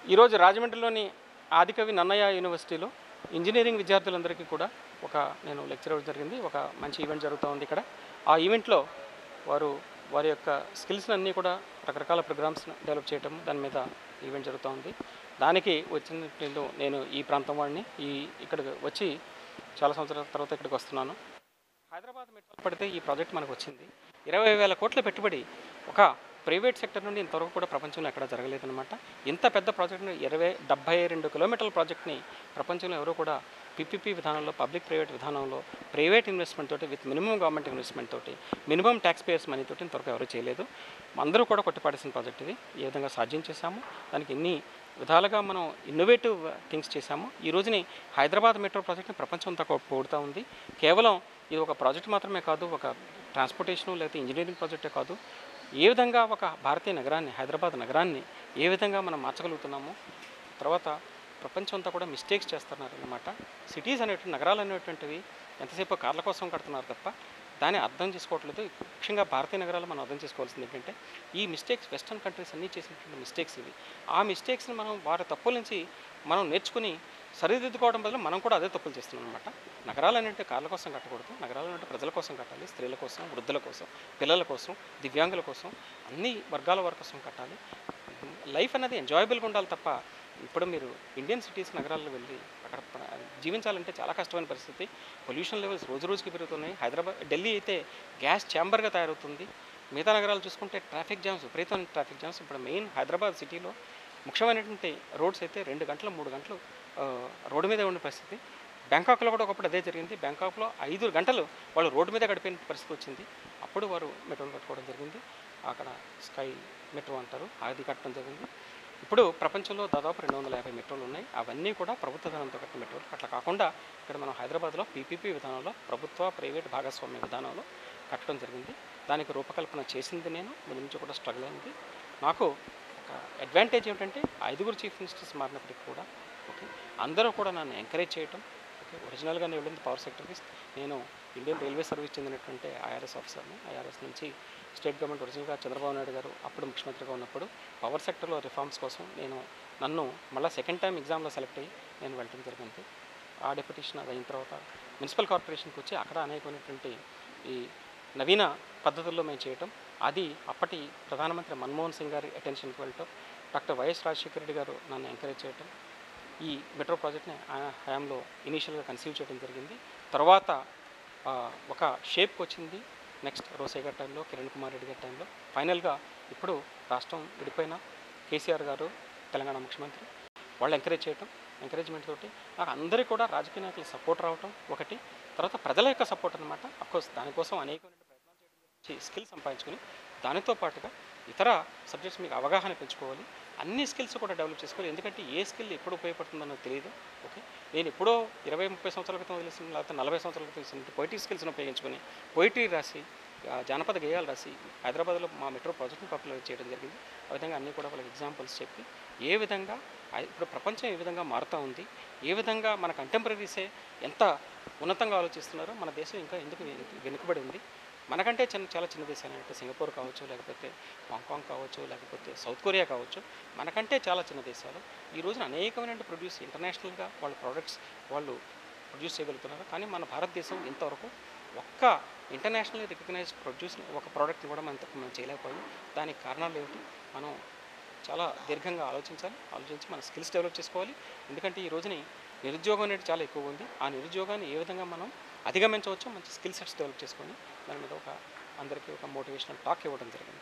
ఈరోజు రాజమండ్రిలోని ఆదికవి నన్నయ్య యూనివర్సిటీలో ఇంజనీరింగ్ విద్యార్థులందరికీ కూడా ఒక నేను లెక్చర్ ఇవ్వడం జరిగింది ఒక మంచి ఈవెంట్ జరుగుతూ ఉంది ఇక్కడ ఆ ఈవెంట్లో వారు వారి యొక్క స్కిల్స్ అన్నీ కూడా రకరకాల ప్రోగ్రామ్స్ డెవలప్ చేయటం దాని మీద ఈవెంట్ జరుగుతూ ఉంది దానికి వచ్చిన నేను నేను ఈ ప్రాంతం వాడిని ఈ ఇక్కడికి వచ్చి చాలా సంవత్సరాల తర్వాత ఇక్కడికి వస్తున్నాను హైదరాబాద్ మెట్రో పడితే ఈ ప్రాజెక్ట్ మనకు వచ్చింది ఇరవై వేల కోట్ల పెట్టుబడి ఒక ప్రైవేట్ సెక్టర్ నుండి ఇంతవరకు కూడా ప్రపంచంలో ఎక్కడ జరగలేదన్నమాట ఇంత పెద్ద ప్రాజెక్ట్ని ఇరవై డెబ్బై రెండు కిలోమీటర్ల ప్రాజెక్ట్ని ప్రపంచంలో ఎవరు కూడా పిపిపి విధానంలో పబ్లిక్ ప్రైవేట్ విధానంలో ప్రైవేట్ ఇన్వెస్ట్మెంట్ తోటి విత్ మినిమం గవర్నమెంట్ ఇన్వెస్ట్మెంట్ తోటి మినిమం ట్యాక్స్ పేయర్స్ మనీ తోటి ఇంతవరకు ఎవరు చేయలేదు అందరూ కూడా కొట్టిపాడేసిన ప్రాజెక్ట్ ఇది ఏ విధంగా సాధ్యం చేశాము దానికి ఎన్ని విధాలుగా మనం ఇన్నోవేటివ్ థింగ్స్ చేశాము ఈ రోజుని హైదరాబాద్ మెట్రో ప్రాజెక్ట్ని ప్రపంచం అంతా కూడా పొగుడుతూ ఉంది కేవలం ఇది ఒక ప్రాజెక్ట్ మాత్రమే కాదు ఒక ట్రాన్స్పోర్టేషన్ లేకపోతే ఇంజనీరింగ్ ప్రాజెక్టే కాదు ఏ విధంగా ఒక భారతీయ నగరాన్ని హైదరాబాద్ నగరాన్ని ఏ విధంగా మనం మార్చగలుగుతున్నాము తర్వాత ప్రపంచం అంతా కూడా మిస్టేక్స్ చేస్తున్నారు అనమాట సిటీస్ అనేటువంటి నగరాలు అనేటువంటివి ఎంతసేపు కార్ల కోసం కడుతున్నారు తప్ప దాన్ని అర్థం చేసుకోవట్లేదు ముఖ్యంగా భారతీయ నగరాలు మనం అర్థం చేసుకోవాల్సింది ఏంటంటే ఈ మిస్టేక్స్ వెస్టర్న్ కంట్రీస్ అన్నీ చేసినటువంటి మిస్టేక్స్ ఇవి ఆ మిస్టేక్స్ని మనం వారి తప్పుల నుంచి మనం నేర్చుకుని సరిదిద్దుకోవడం బదులు మనం కూడా అదే తప్పులు చేస్తున్నాం అనమాట నగరాలు అనేవి కార్ల కోసం కట్టకూడదు నగరాలు అంటే ప్రజల కోసం కట్టాలి స్త్రీల కోసం వృద్ధుల కోసం పిల్లల కోసం దివ్యాంగుల కోసం అన్ని వర్గాల వారి కోసం కట్టాలి లైఫ్ అనేది ఎంజాయబుల్గా ఉండాలి తప్ప ఇప్పుడు మీరు ఇండియన్ సిటీస్ నగరాల్లో వెళ్ళి అక్కడ ప్ర- జీవించాలంటే చాలా కష్టమైన పరిస్థితి పొల్యూషన్ లెవెల్స్ రోజు రోజుకి పెరుగుతున్నాయి హైదరాబాద్ ఢిల్లీ అయితే గ్యాస్ ఛాంబర్గా తయారవుతుంది మిగతా నగరాలు చూసుకుంటే ట్రాఫిక్ జామ్స్ విపరీతమైన ట్రాఫిక్ జామ్స్ ఇప్పుడు మెయిన్ హైదరాబాద్ సిటీలో ముఖ్యమైనటువంటి రోడ్స్ అయితే రెండు గంటలు మూడు గంటలు ఆ, రోడ్డు మీద ఉండే పరిస్థితి బ్యాంకాక్లో కూడా ఒకప్పుడు అదే జరిగింది బ్యాంకాక్లో ఐదు గంటలు వాళ్ళు రోడ్డు మీద గడిపిన పరిస్థితి వచ్చింది అప్పుడు వారు మెట్రోలు కట్టుకోవడం జరిగింది అక్కడ స్కై మెట్రో అంటారు అది కట్టడం జరిగింది ఇప్పుడు ప్రపంచంలో దాదాపు రెండు వందల యాభై మెట్రోలు ఉన్నాయి అవన్నీ కూడా ప్రభుత్వ ధనంతో కట్టిన మెట్రోలు అట్లా కాకుండా ఇక్కడ మనం హైదరాబాద్లో పీపీపీ విధానంలో ప్రభుత్వ ప్రైవేట్ భాగస్వామ్య విధానంలో కట్టడం జరిగింది దానికి రూపకల్పన చేసింది నేను ముందు నుంచి కూడా స్ట్రగుల్ అయింది నాకు ఒక అడ్వాంటేజ్ ఏమిటంటే ఐదుగురు చీఫ్ మినిస్టర్స్ మారినప్పటికీ కూడా ఓకే అందరూ కూడా నన్ను ఎంకరేజ్ చేయటం ఓకే ఒరిజినల్గా నేను వెళ్ళింది పవర్ సెక్టర్కి నేను ఇండియన్ రైల్వే సర్వీస్ చెందినటువంటి ఐఆర్ఎస్ ఆఫీసర్ని ఐఆర్ఎస్ నుంచి స్టేట్ గవర్నమెంట్ ఒరిజినల్గా చంద్రబాబు నాయుడు గారు అప్పుడు ముఖ్యమంత్రిగా ఉన్నప్పుడు పవర్ సెక్టర్లో రిఫార్మ్స్ కోసం నేను నన్ను మళ్ళీ సెకండ్ టైం ఎగ్జామ్లో సెలెక్ట్ అయ్యి నేను వెళ్ళడం జరిగింది ఆ డెప్యుటేషన్ అది అయిన తర్వాత మున్సిపల్ కార్పొరేషన్కి వచ్చి అక్కడ అనేకమైనటువంటి ఈ నవీన పద్ధతుల్లో మేము చేయటం అది అప్పటి ప్రధానమంత్రి మన్మోహన్ సింగ్ గారి అటెన్షన్కి వెళ్ళటం డాక్టర్ వైఎస్ రాజశేఖర రెడ్డి గారు నన్ను ఎంకరేజ్ చేయటం ఈ మెట్రో ప్రాజెక్ట్ని ఆయన హయాంలో ఇనీషియల్గా కన్సీవ్ చేయడం జరిగింది తర్వాత ఆ, ఒక షేప్కి వచ్చింది నెక్స్ట్ రోసే గారి టైంలో కిరణ్ కుమార్ రెడ్డి గారి టైంలో ఫైనల్గా ఇప్పుడు రాష్ట్రం విడిపోయిన కేసీఆర్ గారు తెలంగాణ ముఖ్యమంత్రి వాళ్ళు ఎంకరేజ్ చేయటం ఎంకరేజ్మెంట్ తోటి నాకు అందరికీ కూడా రాజకీయ నాయకుల సపోర్ట్ రావటం ఒకటి తర్వాత ప్రజల యొక్క సపోర్ట్ అనమాట అఫ్కోర్స్ దానికోసం అనేకమైన ప్రయత్నాలు చేయడం గురించి స్కిల్ సంపాదించుకుని దానితో పాటుగా ఇతర సబ్జెక్ట్స్ మీకు అవగాహన పెంచుకోవాలి అన్ని స్కిల్స్ కూడా డెవలప్ చేసుకోవాలి ఎందుకంటే ఏ స్కిల్ ఎప్పుడు ఉపయోగపడుతుందో నాకు తెలియదు ఓకే నేను ఎప్పుడో ఇరవై ముప్పై సంవత్సరాల క్రితం తెలిసిన లేకపోతే నలభై సంవత్సరాల క్రితం తెలిసిన పొయిటరీ స్కిల్స్ని ఉపయోగించుకొని పొయిటరీ రాసి ఆ, జానపద గేయాలు రాసి హైదరాబాద్లో మా మెట్రో ప్రాజెక్ట్ని పాపులర్ చేయడం జరిగింది ఆ విధంగా అన్నీ కూడా వాళ్ళకి ఎగ్జాంపుల్స్ చెప్పి ఏ విధంగా ఆ- ఇప్పుడు ప్రపంచం ఏ విధంగా మారుతూ ఉంది ఏ విధంగా మన కంటెంపరీసే ఎంత ఉన్నతంగా ఆలోచిస్తున్నారో మన దేశం ఇంకా ఎందుకు వెను- వెనుకబడి ఉంది మనకంటే చిన్న చాలా చిన్న దేశాలు అంటే సింగపూర్ కావచ్చు లేకపోతే హాంకాంగ్ కావచ్చు లేకపోతే సౌత్ కొరియా కావచ్చు మనకంటే చాలా చిన్న దేశాలు ఈ రోజున అనేకమైన ప్రొడ్యూస్ ఇంటర్నేషనల్గా వాళ్ళ ప్రోడక్ట్స్ వాళ్ళు ప్రొడ్యూస్ చేయగలుగుతున్నారు కానీ మన భారతదేశం ఇంతవరకు ఒక్క ఇంటర్నేషనల్ రికగ్నైజ్ ప్రొడ్యూస్ ఒక ప్రోడక్ట్ని కూడా మనం మనం చేయలేకపోయాం దానికి కారణాలు ఏమిటి మనం చాలా దీర్ఘంగా ఆలోచించాలి ఆలోచించి మన స్కిల్స్ డెవలప్ చేసుకోవాలి ఎందుకంటే ఈ రోజుని నిరుద్యోగం అనేది చాలా ఎక్కువ ఉంది ఆ నిరుద్యోగాన్ని ఏ విధంగా మనం అధిగమించవచ్చో మంచి స్కిల్ సెట్స్ డెవలప్ చేసుకొని దాని మీద ఒక అందరికీ ఒక మోటివేషనల్ టాక్ ఇవ్వడం జరిగింది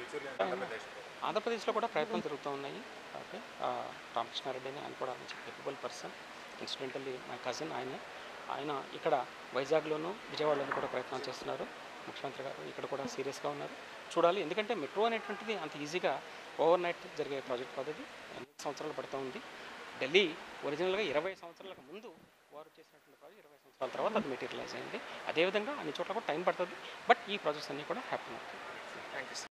ఆంధ్రప్రదేశ్లో కూడా ప్రయత్నాలు జరుగుతూ ఉన్నాయి ఓకే ఆ, రామకృష్ణారెడ్డి అని ఆయన కూడా మంచి capable person incidentally my cousin ఆయన ఆయన ఇక్కడ వైజాగ్లోను విజయవాడలోనూ కూడా ప్రయత్నాలు చేస్తున్నారు ముఖ్యమంత్రి గారు ఇక్కడ కూడా సీరియస్గా ఉన్నారు చూడాలి ఎందుకంటే మెట్రో అనేటువంటిది అంత ఈజీగా ఓవర్ నైట్ జరిగే ప్రాజెక్ట్ కాదు అది ఎన్ని సంవత్సరాలు పడుతూ ఉంది ఢిల్లీ ఒరిజినల్గా ఇరవై సంవత్సరాలకు ముందు వారు చేసినటువంటి ప్రాజెక్ట్ ఇరవై సంవత్సరాల తర్వాత అది మెటీరియలైజ్ అయింది అదేవిధంగా అన్ని చోట్ల కూడా టైం పడుతుంది బట్ ఈ ప్రాజెక్ట్స్ అన్నీ కూడా హ్యాపీ అవుతాయి థ్యాంక్ యూ